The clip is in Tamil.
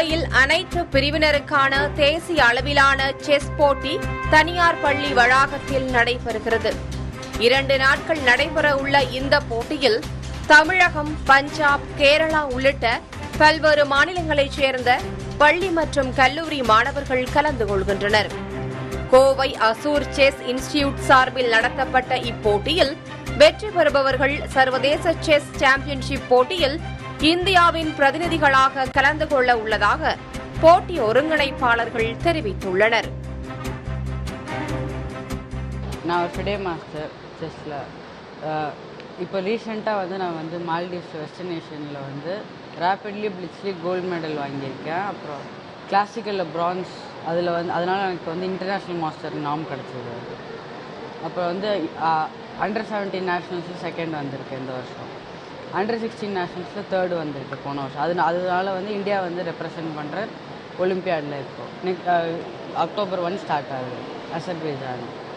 கோவையில் அனைத்து பிரிவினருக்கான தேசிய அளவிலான செஸ் போட்டி தனியார் பள்ளி வளாகத்தில் நடைபெறுகிறது இரண்டு நாட்கள் நடைபெற உள்ள இந்த போட்டியில் தமிழகம் பஞ்சாப் கேரளா உள்ளிட்ட பல்வேறு மாநிலங்களைச் சேர்ந்த பள்ளி மற்றும் கல்லூரி மாணவர்கள் கலந்து கொள்கின்றனர் கோவை அசூர் செஸ் இன்ஸ்டிடியூட் சார்பில் நடத்தப்பட்ட இப்போட்டியில் வெற்றி பெறுபவர்கள் சர்வதேச செஸ் சாம்பியன்ஷிப் போட்டியில் இந்தியாவின் பிரதிநிதிகளாக கலந்து கொள்ள உள்ளதாக போட்டி ஒருங்கிணைப்பாளர்கள் தெரிவித்துள்ளனர் நான் ஒரு ஃபிடே மாஸ்டர் செஸ்ஸில் இப்போ ரீசெண்டாக வந்து நான் வந்து மால்டீவ்ஸ் வெஸ்டர்ன் ஏஷியனில் வந்து ரேப்பிட்லி பிளிச்லி கோல்டு மெடல் வாங்கியிருக்கேன் அப்புறம் கிளாசிக்கலில் பிரான்ஸ் அதில் வந்து அதனால் எனக்கு வந்து இன்டர்நேஷ்னல் மாஸ்டர் நாம் கிடச்சிது அப்புறம் வந்து அண்டர் செவன்டீன் நேஷ்னல்ஸில் செகண்ட் வந்திருக்கு இந்த வருஷம் அண்டர் சிக்ஸ்டீன் நேஷ்னல்ஸில் தேர்டு வந்திருக்கு போன வருஷம் அது அதனால வந்து இந்தியா வந்து ரெப்ரசன்ட் பண்ணுற ஒலிம்பியாடில் இருக்கோம் நெக்ஸ்ட் அக்டோபர் ஒன் ஸ்டார்ட் ஆகுது அசர்பைஜான்